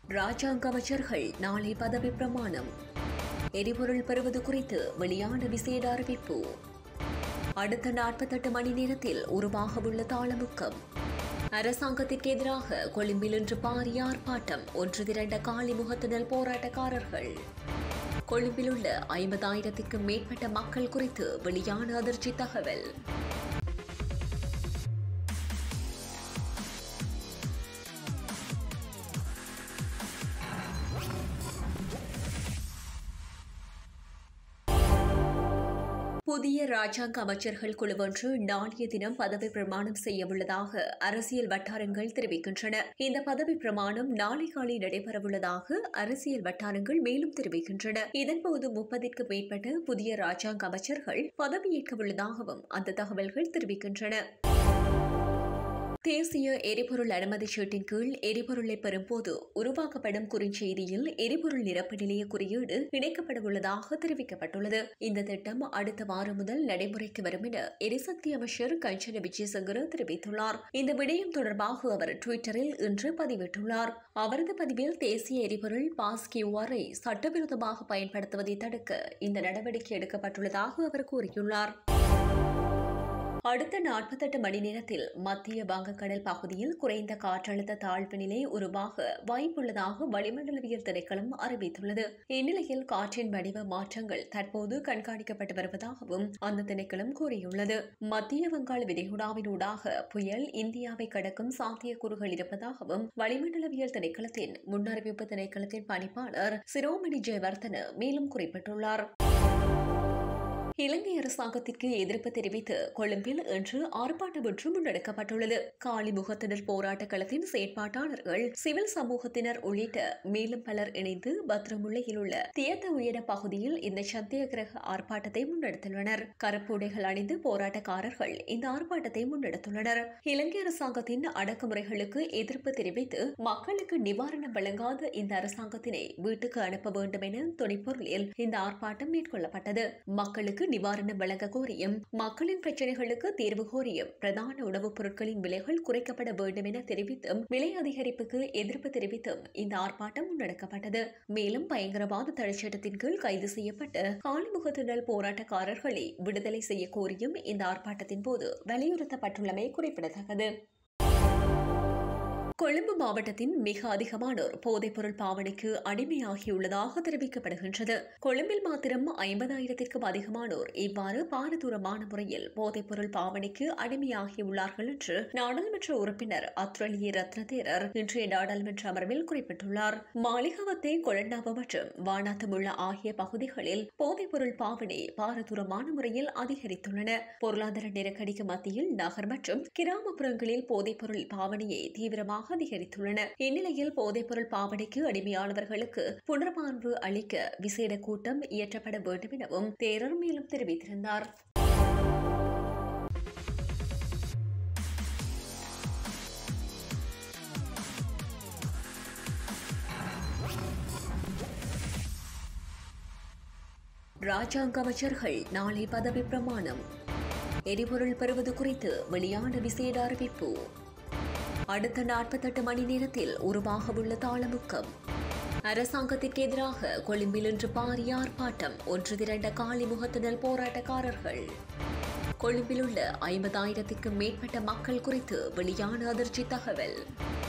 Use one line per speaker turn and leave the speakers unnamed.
ராஜாங்க அமைச்சர்கள் நாளை பதவி பிரமாணம் எரிபொருள் பெறுவது குறித்து வெளியான விசேட அறிவிப்பு அடுத்த நாற்பத்தெட்டு மணி நேரத்தில் உருவாகவுள்ள தாளமுக்கம் அரசாங்கத்திற்கு எதிராக கொழும்பில் இன்று பாரிய ஆர்ப்பாட்டம் ஒன்று திரண்ட காலி முகத்தினல் போராட்டக்காரர்கள் கொழும்பில் உள்ள ஐம்பதாயிரத்திற்கும் மேற்பட்ட மக்கள் குறித்து வெளியான அதிர்ச்சி தகவல் புதிய ராஜாங்க அமைச்சர்கள் குழுவொன்று நாளைய தினம் பதவி பிரமாணம் செய்யவுள்ளதாக அரசியல் வட்டாரங்கள் தெரிவிக்கின்றன இந்த பதவி பிரமாணம் நாளை காலை நடைபெறவுள்ளதாக அரசியல் வட்டாரங்கள் மேலும் தெரிவிக்கின்றன இதன்போது முப்பதிற்கு மேற்பட்ட புதிய ராஜாங்க அமைச்சர்கள் பதவியேற்க உள்ளதாகவும் அந்த தகவல்கள் தெரிவிக்கின்றன தேசிய எரிபொருள் அனுமதி சீட்டின் கீழ் எரிபொருளை பெறும்போது உருவாக்கப்படும் குறுஞ்செய்தியில் எரிபொருள் நிரப்பு நிலைய குறியீடு இணைக்கப்பட உள்ளதாக தெரிவிக்கப்பட்டுள்ளது இந்த திட்டம் அடுத்த வாரம் முதல் நடைமுறைக்கு வரும் என எரிசக்தி அமைச்சர் கஞ்சன விஜயசங்கர தெரிவித்துள்ளார் இந்த விடயம் தொடர்பாக அவர் டுவிட்டரில் இன்று பதிவிட்டுள்ளார் அவரது பதிவில் தேசிய எரிபொருள் பாஸ் கியூஆரை சட்டவிரோதமாக பயன்படுத்துவதை தடுக்க இந்த நடவடிக்கை எடுக்கப்பட்டுள்ளதாக அவர் கூறியுள்ளார் அடுத்த நாற்பத்தெட்டு மணி நேரத்தில் மத்திய வங்கக்கடல் பகுதியில் குறைந்த காற்றழுத்த தாழ்வு நிலை உருவாக வாய்ப்புள்ளதாக வளிமண்டலவியல் திணைக்களம் அறிவித்துள்ளது இந்நிலையில் காற்றின் வடிவ மாற்றங்கள் தற்போது கண்காணிக்கப்பட்டு வருவதாகவும் அந்த திணைக்களம் கூறியுள்ளது மத்திய வங்காள விரிகுடாவினூடாக புயல் இந்தியாவை கடக்கும் சாத்தியக்கூறுகள் இருப்பதாகவும் வளிமண்டலவியல் திணைக்களத்தின் முன்னறிவிப்பு திணைக்களத்தின் பணிப்பாளர் சிரோமணி ஜெயவர்தன மேலும் குறிப்பிட்டுள்ளார் இலங்கை அரசாங்கத்திற்கு எதிர்ப்பு தெரிவித்து கொழும்பில் இன்று ஆர்ப்பாட்டம் ஒன்று முன்னெடுக்கப்பட்டுள்ளது காலி முகத்தினர் போராட்ட களத்தின் செயற்பாட்டாளர்கள் சிவில் சமூகத்தினர் உள்ளிட்ட மேலும் பலர் இணைந்து பத்ரமுல்லையில் உள்ள தியத்த உயர பகுதியில் இந்த சத்தியகிரக ஆர்ப்பாட்டத்தை முன்னெடுத்துள்ளனர் கருப்புடைகள் அணிந்து போராட்டக்காரர்கள் இந்த ஆர்ப்பாட்டத்தை முன்னெடுத்துள்ளனர் இலங்கை அரசாங்கத்தின் அடக்குமுறைகளுக்கு எதிர்ப்பு தெரிவித்து மக்களுக்கு நிவாரணம் வழங்காத இந்த அரசாங்கத்தினை வீட்டுக்கு அனுப்ப வேண்டும் என துணைப்பொருளில் இந்த ஆர்ப்பாட்டம் மேற்கொள்ளப்பட்டது மக்களுக்கு நிவாரணம் வழங்க கோரியும் மக்களின் பிரச்சினைகளுக்கு தீர்வு கோரியும் பிரதான உணவுப் பொருட்களின் விலைகள் குறைக்கப்பட வேண்டும் என தெரிவித்தும் விலை அதிகரிப்புக்கு எதிர்ப்பு தெரிவித்தும் இந்த ஆர்ப்பாட்டம் முன்னெடுக்கப்பட்டது மேலும் பயங்கரவாத தடைச்சட்டத்தின் கீழ் கைது செய்யப்பட்ட காலிமுகத்தினல் போராட்டக்காரர்களை விடுதலை செய்ய கோரியும் இந்த ஆர்ப்பாட்டத்தின் போது வலியுறுத்தப்பட்டுள்ளமை குறிப்பிடத்தக்கது கொழும்பு மாவட்டத்தின் மிக அதிகமானோர் போதைப்பொருள் பாவனைக்கு அடிமையாகியுள்ளதாக தெரிவிக்கப்படுகின்றது கொழும்பில் மாத்திரம் ஐம்பதாயிரத்திற்கும் அதிகமானோர் இவ்வாறு பாரதூரமான முறையில் போதைப்பொருள் பாவனைக்கு அடிமையாகியுள்ளார்கள் என்று நாடாளுமன்ற உறுப்பினர் அத்ரலிய ரத்னதேரர் இன்றைய நாடாளுமன்ற அமர்வில் குறிப்பிட்டுள்ளார் மாளிகவத்தை கொலண்டாவ மற்றும் வானாத்தமுள்ள ஆகிய பகுதிகளில் போதைப்பொருள் பாவனை பாரதூரமான முறையில் அதிகரித்துள்ளன பொருளாதார நெருக்கடிக்கு மத்தியில் நகர் மற்றும் கிராமப்புறங்களில் போதைப்பொருள் பாவனையை தீவிரமாக அதிகரித்துள்ளன இந்நிலையில் போதைப்பொருள் பாவனைக்கு அடிமையானவர்களுக்கு புனர்வாழ்வு அளிக்க விசேட கூட்டம் இயற்றப்பட வேண்டும் எனவும் தேரர் மேலும் தெரிவித்திருந்தார் ராஜாங்க அமைச்சர்கள் நாளை பதவி பிரமாணம் எரிபொருள் பெறுவது குறித்து வெளியான விசேட அறிவிப்பு அடுத்த நாற்பத்தெட்டு மணி நேரத்தில் உருவாகவுள்ள தாளமுக்கம் அரசாங்கத்திற்கு எதிராக கொழும்பில் இன்று பாரிய ஆர்ப்பாட்டம் ஒன்று திரண்ட காலி முகத்தினல் போராட்டக்காரர்கள் கொழும்பில் உள்ள ஐம்பதாயிரத்திற்கும் மேற்பட்ட மக்கள் குறித்து வெளியான அதிர்ச்சி தகவல்